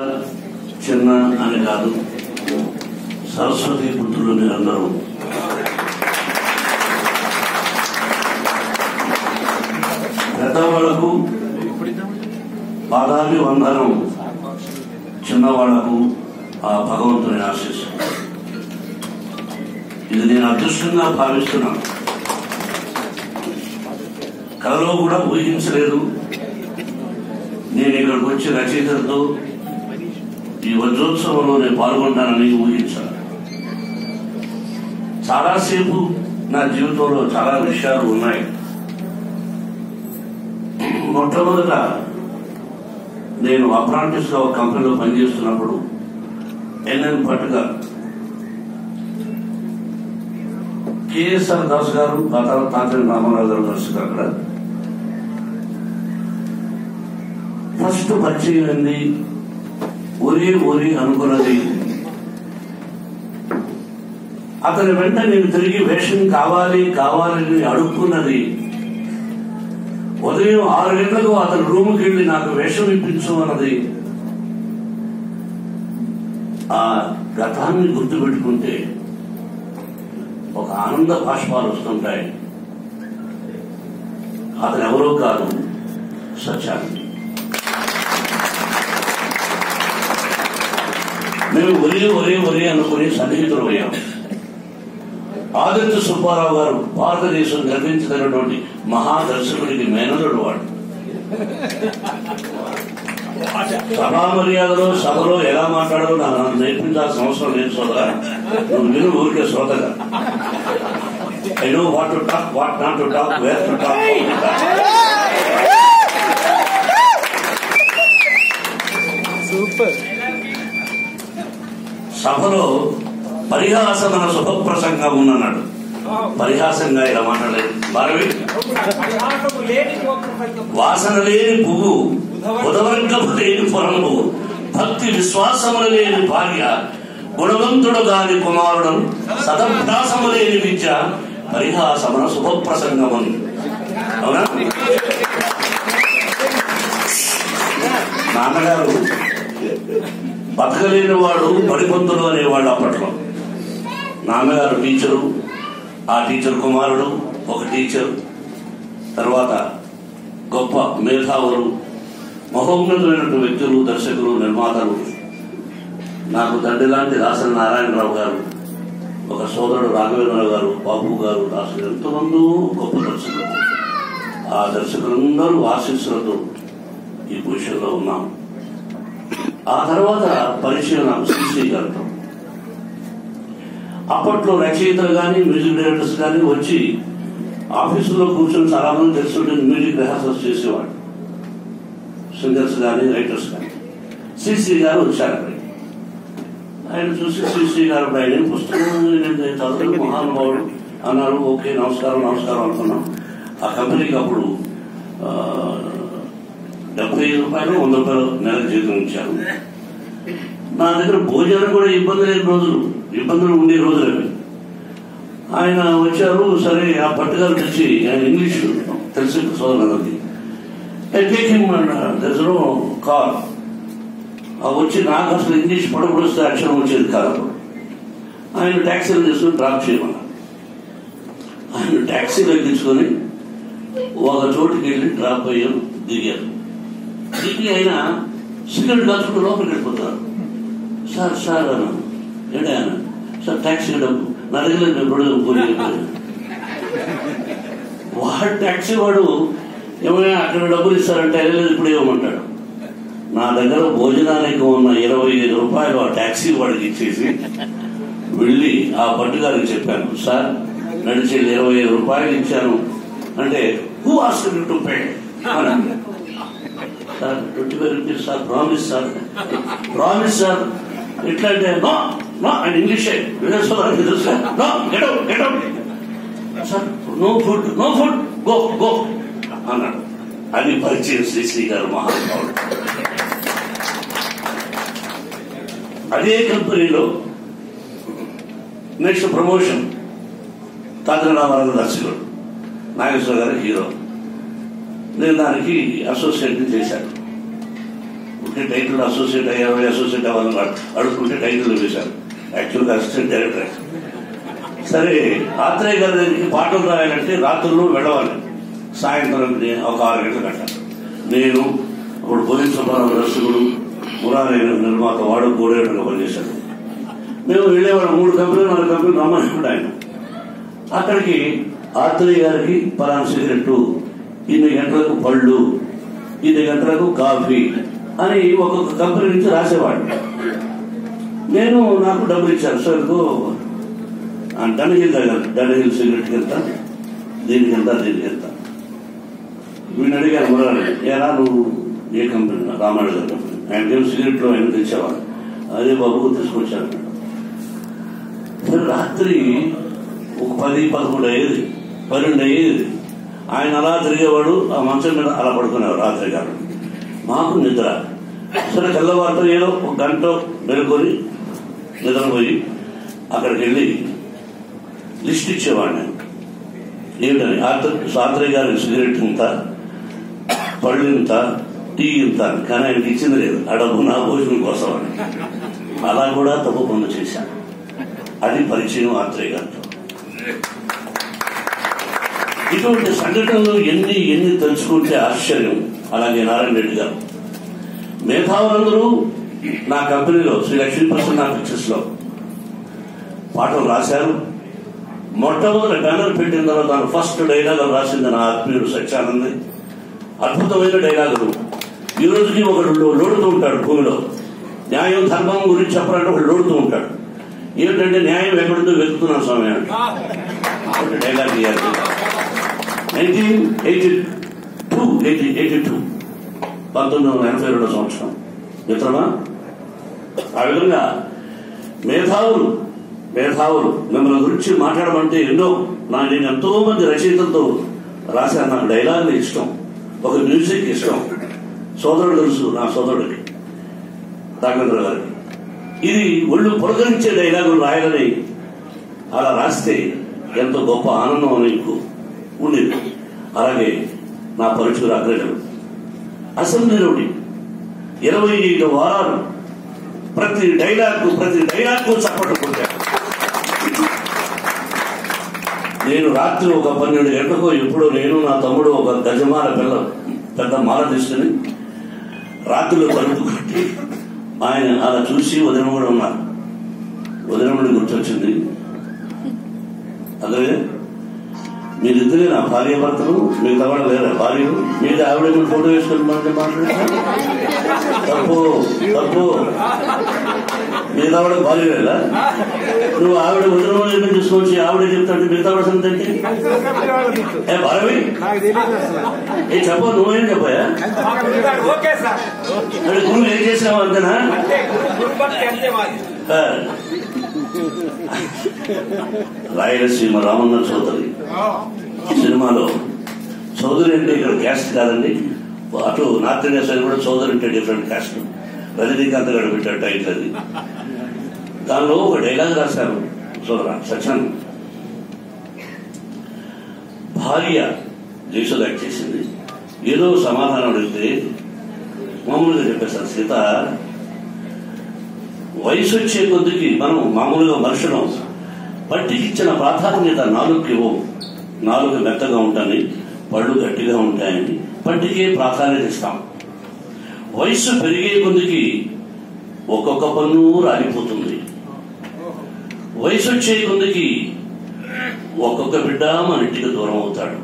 చిన్న అని కాదు సరస్వతి పుత్రులు మీరందరూ పెద్దవాళ్లకు పాదాభి వందనం చిన్నవాళ్లకు ఆ భగవంతుని ఆశీస్సు ఇది నేను అదృష్టంగా భావిస్తున్నాను కలలో కూడా ఊహించలేదు నేను ఇక్కడికి వచ్చి రచయితలతో ఈ వజ్రోత్సవంలో నేను పాల్గొంటానని ఊహించాను చాలాసేపు నా జీవితంలో చాలా విషయాలు ఉన్నాయి మొట్టమొదట నేను అప్రాంటిస్ గా ఒక కంపెనీలో పనిచేస్తున్నప్పుడు ఎన్ఎన్ భట్ గారు కేఎస్ఆర్ దాస్ గారు ఆ తర్వాత తాతని రామారావు గారు కలిసి అక్కడ ఫస్ట్ పరిచయం అయింది ఒరి ఒరి అనుకున్నది అతని వెంట నేను తిరిగి వేషం కావాలి కావాలని అడుక్కున్నది ఉదయం ఆరు గంటలకు అతని రూమ్కి వెళ్ళి నాకు వేషం ఇప్పించు అన్నది ఆ గతాన్ని గుర్తుపెట్టుకుంటే ఒక ఆనంద భాష్పాలు వస్తుంటాయి అతను ఎవరో కాదు సత్యాన్ని మేము ఒరే ఒరే ఒరే అనుకుని సన్నిహితులు అయ్యాం ఆదిత్య సుబ్బారావు గారు భారతదేశం గర్వించదగినటువంటి మహాదర్శకుడికి మేనలుడు వాడు సభా మర్యాదలో సభలో ఎలా మాట్లాడో నాకు నేర్పించాల్సిన అవసరం లేదు సోదరా నువ్వు విను ఊరికే శ్రోతగా I know what to talk what not to talk where to talk super సభలో పరిహాసమైన శుభ ప్రసంగం ఉన్నన్నాడు పరిహాసంగా ఇలా మాట్లాడలేదు భారవి వాసన లేని పువ్వు బుధవర్గము లేని పొరము భక్తి విశ్వాసములు లేని భార్య గుణవంతుడు గాని కుమారుడు సదభ్యాసము లేని విద్య పరిహాసమున శుభప్రసంగమని అవునా నాన్నగారు బతకలేని వాడు పడిపొంతులు అనేవాళ్ళు అప్పట్లో నాన్నగారు టీచరు ఆ టీచర్ కుమారుడు ఒక టీచర్ తర్వాత గొప్ప మేధావులు మహోన్నతమైనటువంటి వ్యక్తులు దర్శకులు నిర్మాతలు నాకు తండ్రి లాంటి దాసరి నారాయణరావు గారు ఒక సోదరుడు రాఘవేంద్రరావు గారు బాబు గారు దాసులు ఎంతమంది గొప్ప దర్శకులు ఆ దర్శకులందరూ ఆశీస్సులతో ఈ పొజిషన్లో ఉన్నాం ఆ తర్వాత పరిచయం నాకు శ్రీశ్రీ గారితో అప్పట్లో రచయితలు కానీ మ్యూజిక్ డైరెక్టర్స్ కానీ వచ్చి ఆఫీసులో కూర్చొని చాలా మంది తెలుసుంటే మ్యూజిక్ రిహార్సల్స్ చేసేవాడు సింగర్స్ కానీ రైటర్స్ కానీ శ్రీశ్రీ గారు వచ్చారు అక్కడికి ఆయన చూసి శ్రీశ్రీ గారు ఆయన ఏం పుస్తకం నేను చదువు మహానుభావుడు అన్నారు ఓకే నమస్కారం నమస్కారం అనుకున్నాం ఆ కంపెనీకి అప్పుడు ఆ, డెబ్బై ఐదు రూపాయలు వంద రూపాయలు నెల జీతం ఇచ్చారు నా దగ్గర భోజనం కూడా ఇబ్బంది లేని రోజులు ఇబ్బందులు ఉండే రోజులు అవి ఆయన వచ్చారు సరే ఆ పట్టుగారు తెచ్చి ఆయన ఇంగ్లీష్ తెలిసి సోదరులకి టేక్ హిమ్ దర్శనం కాల్ వచ్చి నాకు అసలు ఇంగ్లీష్ పడకూడదు వస్తే అక్షరం వచ్చేది కాదు అప్పుడు ఆయన ట్యాక్సీలు తీసుకుని డ్రాప్ చేయమన్నారు ఆయన ట్యాక్సీలు ఎక్కించుకొని ఒక చోటుకి వెళ్ళి డ్రాప్ అయ్యాం దిగారు దిగి ఆయన సిగరెట్ కాల్చుకుంటూ లోపలికి వెళ్ళిపోతారు సార్ సార్ అన్నాను ఏంటి ఆయన సార్ ట్యాక్సీ డబ్బు నా దగ్గర నేను ఇప్పుడు పోనీ చెప్పాను. వాడు ట్యాక్సీ వాడు ఏమైనా అక్కడ డబ్బులు ఇస్తారంటే వెళ్ళలేదు ఇప్పుడు ఇవ్వమంటాడు నా దగ్గర భోజనానికి ఉన్న ఇరవై ఐదు రూపాయలు ఆ ట్యాక్సీ వాడికి ఇచ్చేసి వెళ్ళి ఆ పట్టుగారికి చెప్పాను సార్ నడిచి ఇరవై ఐదు రూపాయలు ఇచ్చాను అంటే who ask to pay sir twenty five rupees sir promise sir promise sir ఎట్లా అంటే no no and English no get out get out sir no food no food go go అన్నాడు అది పరిచయం శ్రీశ్రీ గారు మహానుభావుడు అదే కంపెనీలో నెక్స్ట్ ప్రమోషన్ తాతరామారావు దర్శకుడు నాగేశ్వర గారు హీరో నేను దానికి అసోసియేట్ చేశాను ఉంటే టైటిల్ అసోసియేట్ అయ్యారు అసోసియేట్ అవ్వాలని అడుగుతుంటే టైటిల్ వేశారు యాక్చువల్గా అసిస్టెంట్ డైరెక్టర్ సరే ఆత్రేయ గారి దగ్గరికి పాటలు రాయాలంటే రాత్రులు వెళ్ళవాలి సాయంత్రం ఒక ఆరు గంటలు కట్టాలి నేను అప్పుడు పోలీస్ సుబ్బారావు దర్శకుడు మురారి నిర్మాత వాడు కోడేటర్గా పనిచేశాడు మేము వెళ్ళేవాళ్ళం మూడు కంపెనీలు నాలుగు కంపెనీలు రమ్మని ఆయన అక్కడికి ఆత్రేయ గారికి పలానా సిగరెట్టు ఇన్ని గంటలకు పళ్ళు ఇన్ని గంటలకు కాఫీ అని ఒక్కొక్క కంపెనీ నుంచి రాసేవాడు నేను నాకు డబ్బులు ఇచ్చాను సో ఇదిగో డనగిల్ దగ్గర డనగిల్ సిగరెట్కి వెళ్తా దీనికి వెళ్తా దీనికి వెళ్తా వీడిని అడిగాను మురారి ఏరా నువ్వు ఏ కంపెనీ రామారావు గారి కంపెనీ ఆయనకేం సిగరెట్లు ఆయన తెచ్చేవాడు అదే బాబుకు తీసుకొచ్చాను సరే రాత్రి ఒక పది పదకొండు అయ్యేది పన్నెండు అయ్యేది ఆయన అలా తిరిగేవాడు ఆ మంచం మీద అలా పడుకునేవాడు రాత్రి గారు మాకు నిద్ర సరే తెల్లవారితో ఏదో ఒక గంట మెలుకొని నిద్రపోయి అక్కడికి వెళ్ళి లిస్ట్ ఇచ్చేవాడిని ఏమిటని సాత్రి గారి సిగరెట్ ఇంత పళ్ళు ఇంత టీ ఇంత అని. కానీ ఆయనకి ఇచ్చింది లేదు ఆ డబ్బు నా భోజనం కోసం అని అలా కూడా తప్పు పనులు చేశాను అది పరిచయం ఆత్రేయ గారితో ఇటువంటి సంఘటనలు ఎన్ని ఎన్ని తలుచుకుంటే ఆశ్చర్యం అలాగే నారాయణ రెడ్డి గారు మేధావులందరూ నా కంపెనీలో శ్రీ లక్ష్మీ ప్రసన్న పిక్చర్స్ లో పాటలు రాశారు మొట్టమొదటి బ్యానర్ పెట్టిన తర్వాత తాను ఫస్ట్ డైలాగ్ రాసింది నా ఆత్మీయుడు సత్యానంద్ అద్భుతమైన డైలాగులు ఈ రోజుకి ఒకడు లో- లోడుతూ ఉంటాడు భూమిలో న్యాయం ధర్మం గురించి చెప్పాలంటే ఒకడు లోడుతూ ఉంటాడు ఏమిటంటే న్యాయం ఎక్కడుందో వెతుకుతున్నాను స్వామి అంటే ఒకటి డైలాగ్ ఇవ్వాలి nineteen eighty two eighty eighty two పంతొమ్మిది వందల ఎనభై రెండో సంవత్సరం మిత్రమా ఆ విధంగా మేధావులు మేధావులు మిమ్మల్ని గురించి మాట్లాడమంటే ఎన్నో నా నేను ఎంతో మంది రచయితలతో రాశాను నాకు డైలాగులు ఇష్టం ఒక మ్యూజిక్ ఇష్టం సోదరుడు తెలుసు నా సోదరుడికి రాఘవేంద్ర గారికి ఇది ఒళ్ళు పులకరించే డైలాగులు రాయాలని అలా రాస్తే ఎంతో గొప్ప ఆనందం నీకు ఉండేది అలాగే నా పరుచుకుని అగ్రజలు అసెంబ్లీలోని ఇరవై ఐదు వారాలు ప్రతి డైలాగ్ ప్రతి డైలాగ్ చప్పట్లు కొట్టారు నేను రాత్రి ఒక పన్నెండు గంటలకు ఎప్పుడో నేను నా తమ్ముడు ఒక గజమాల పిల్ల పెద్ద మాల తీసుకుని రాత్రిలో తలుపు కట్టి ఆయన అలా చూసి వదిన కూడా ఉన్నారు వదినముడి గుర్తొచ్చింది అదే మీరిద్దరే నా భార్య భర్తలు మిగతా వాళ్ళు లేరా భార్యలు మిగతా ఆవిడ మీరు ఫోటో వేసుకొని మాట మాట్లాడతారు తప్పు తప్పు మిగతా వాళ్ళ భార్య లేదా నువ్వు ఆవిడ వదిన ఏమని తీసుకొచ్చి ఆవిడ చెప్తాడు మిగతా వాళ్ళ సంగతి ఏ భారవి నాకు తెలియదు అసలు ఏ చెప్ప నువ్వేం చెప్పాయా ఓకే సార్ అంటే గురువు ఏం చేసావు అంతేనా అంటే గురుభక్తి అంతే మాది ఆ. రాయలసీమ రామన్న చౌదరి సినిమాలో చౌదరి అంటే ఇక్కడ క్యాస్ట్ కాదండి అటు నార్త్ ఇండియా సైడ్ కూడా చౌదరి అంటే డిఫరెంట్ క్యాస్ట్ రజనీకాంత్ గారు పెట్టారు టైటిల్ అది దానిలో ఒక డైలాగ్ రాశారు సోదరా సత్యాన్ భార్య దేశంలో యాక్ట్ చేసింది ఏదో సమాధానం అడిగితే మామూలుగా చెప్పేశారు సీత వయసు వచ్చే కొద్దికి మనం మామూలుగా మనుషులం పట్టికి ఇచ్చిన ప్రాధాన్యత నాలుగుకి ఇవ్వం నాలుగు మెత్తగా ఉంటాయని పళ్ళు గట్టిగా ఉంటాయని పట్టికే ప్రాధాన్యత ఇస్తాం వయసు పెరిగే కొద్దికి ఒక్కొక్క పన్ను రాలిపోతుంది వయసు వచ్చే కొద్దికి ఒక్కొక్క బిడ్డ మన ఇంటికి దూరం అవుతాడు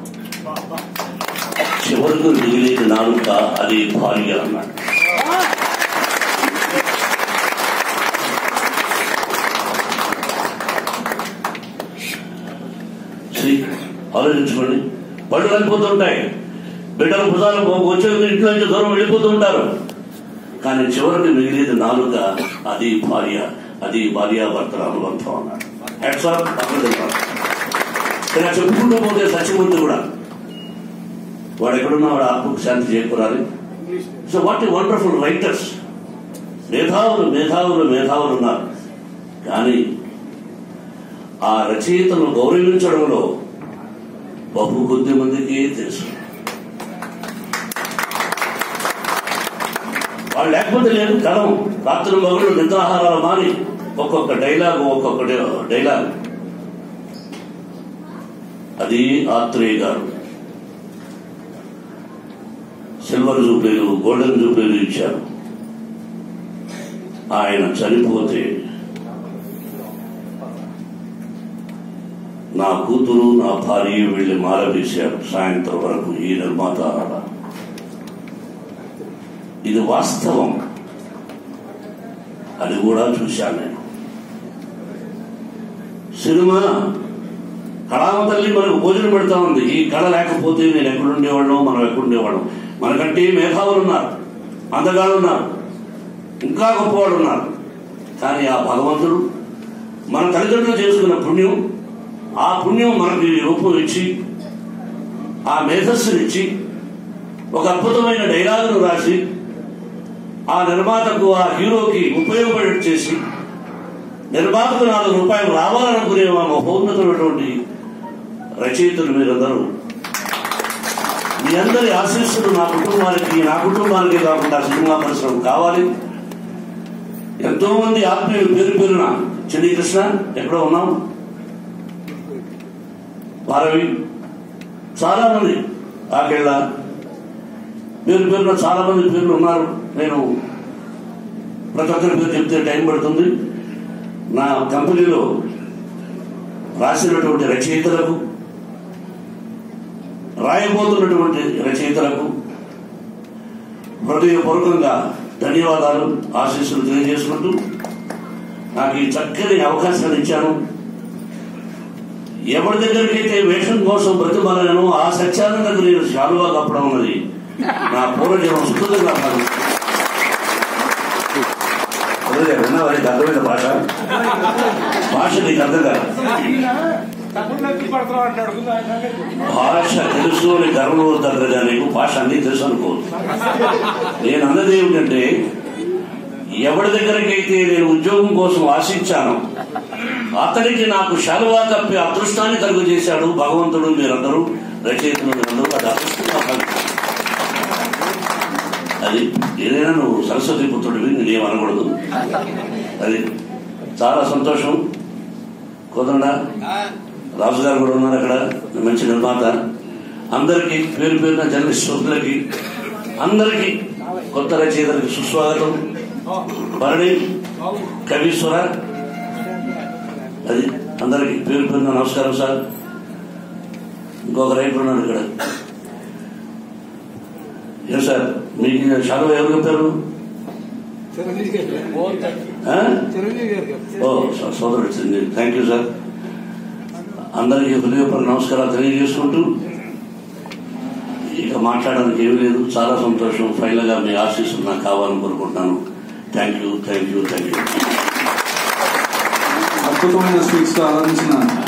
చివరకు మిగిలేది నాలుక అది భార్య అన్నాడు శ్రీ ఆలోచించుకోండి బళ్ళు వెళ్ళిపోతుంటాయి బిడ్డల భుజాలు వచ్చే ఇంట్లో నుంచి దూరం వెళ్ళిపోతూ ఉంటారు కానీ చివరికి మిగిలేది నాలుక అది భార్య అది భార్యాభర్తల అనుబంధం అన్నాడు Hats off, అభినందనలు. ఇలా చెప్పుకుంటూ పోతే సత్యమంతి కూడా వాడు ఎక్కడున్నా వాడు ఆత్మకు శాంతి చేకూరాలి సో వాట్ ఈ వండర్ఫుల్ రైటర్స్ మేధావులు మేధావులు మేధావులు ఉన్నారు కానీ ఆ రచయితను గౌరవించడంలో బహు కొద్ది మందికి తెలుసు వాళ్ళు లేకపోతే లేదు కలం రాత్రి మగుళ్ళు నిద్రాహారాలు మాని ఒక్కొక్క డైలాగ్ ఒక్కొక్క డై- డైలాగ్ అది ఆత్రేయ గారు సిల్వర్ జూబ్లీలు గోల్డెన్ జూబ్లీలు ఇచ్చారు ఆయన చనిపోతే నా కూతురు నా భార్య వెళ్లి మాలవేశారు సాయంత్రం వరకు ఈ నిర్మాత ఆడ. ఇది వాస్తవం అది కూడా చూశాను నేను సినిమా కళామ తల్లి మనకు భోజనం పెడతా ఉంది ఈ కళ లేకపోతే నేను ఎక్కడుండేవాళ్ళం మనం ఎక్కడుండేవాళ్ళం మనకంటే మేధావులు ఉన్నారు అందగాళ్ళు ఉన్నారు ఇంకా గొప్పవాళ్ళు ఉన్నారు కానీ ఆ భగవంతుడు మన తల్లిదండ్రులు చేసుకున్న పుణ్యం ఆ పుణ్యం మనకి రూపం ఇచ్చి ఆ మేధస్సునిచ్చి ఒక అద్భుతమైన డైలాగును రాసి ఆ నిర్మాతకు ఆ హీరోకి ఉపయోగపడేట్టు చేసి నిర్మాతకు నాలుగు రూపాయలు రావాలనుకునే మా మహోన్నతమైనటువంటి రచయితలు మీరందరూ మీ అందరి ఆశీస్సులు నా కుటుంబానికి నా కుటుంబానికి కాకుండా సినిమా పరిశ్రమ కావాలి ఎంతో మంది ఆత్మీయులు పేరు పేరున చెడి కృష్ణ ఎక్కడో ఉన్నాం భారవి చాలా మంది ఆకెళ్ళ పేరు పేరున చాలా మంది పేర్లు ఉన్నారు నేను ప్రతి ఒక్కరి పేరు చెప్తే టైం పడుతుంది నా కంపెనీలో రాసినటువంటి రచయితలకు రాయబోతున్నటువంటి రచయితలకు హృదయపూర్వకంగా ధన్యవాదాలు ఆశీస్సులు తెలియజేసుకుంటూ నాకు ఈ చక్కని అవకాశాన్ని ఇచ్చాను ఎవరి దగ్గరికైతే వేషం కోసం బ్రతిమాలను ఆ సత్యానందకు నేను శాలువా కప్పడం ఉన్నది నా పూర్వజనం సుఖంగా కాదు అదే విన్నావా నీకు అర్థమైన భాష భాష నీకు అర్థం కాదు తప్పుడు నొప్పి పడుతున్నావు అంటాడు భాష తెలుసు అని గర్వం దగ్గరగా నీకు భాష అన్ని తెలుసు అనుకోవద్దు నేను అన్నది ఏమిటంటే ఎవరి దగ్గరకైతే నేను ఉద్యోగం కోసం ఆశించాను అతనికి నాకు శాలువా కప్పి అదృష్టాన్ని కలుగు చేశాడు భగవంతుడు మీరందరూ రచయితలు మీరందరూ అది అదృష్టంగా భావించాను. అది ఏదైనా నువ్వు సరస్వతి పుత్రుడివి నేనేం అనకూడదు అది చాలా సంతోషం కోదండ రాజు గారు కూడా ఉన్నారు అక్కడ మంచి నిర్మాత అందరికీ పేరు పేరున జర్నలిస్ట్ సోదరులకి అందరికీ కొత్త రచయితలకి సుస్వాగతం భరణి కవీశ్వర అది అందరికి పేరు పేరున నమస్కారం సార్ ఇంకొక రైటర్ ఉన్నాడు ఇక్కడ ఏం సార్ మీకు షాలో ఎవరు చెప్పారు చిరంజీవి గారు ఆ? చిరంజీవి గారు ఓ సో- సోదరుడు చిరంజీవి థ్యాంక్ యూ సార్ అందరికీ హృదయపూర్వక నమస్కారాలు తెలియజేసుకుంటూ ఇక మాట్లాడడానికి ఏమీ లేదు చాలా సంతోషం ఫైనల్ గా మీ ఆశీస్సులు నాకు కావాలని కోరుకుంటున్నాను thank you thank you thank you అద్భుతమైన స్పీచ్ తో ఆదరించిన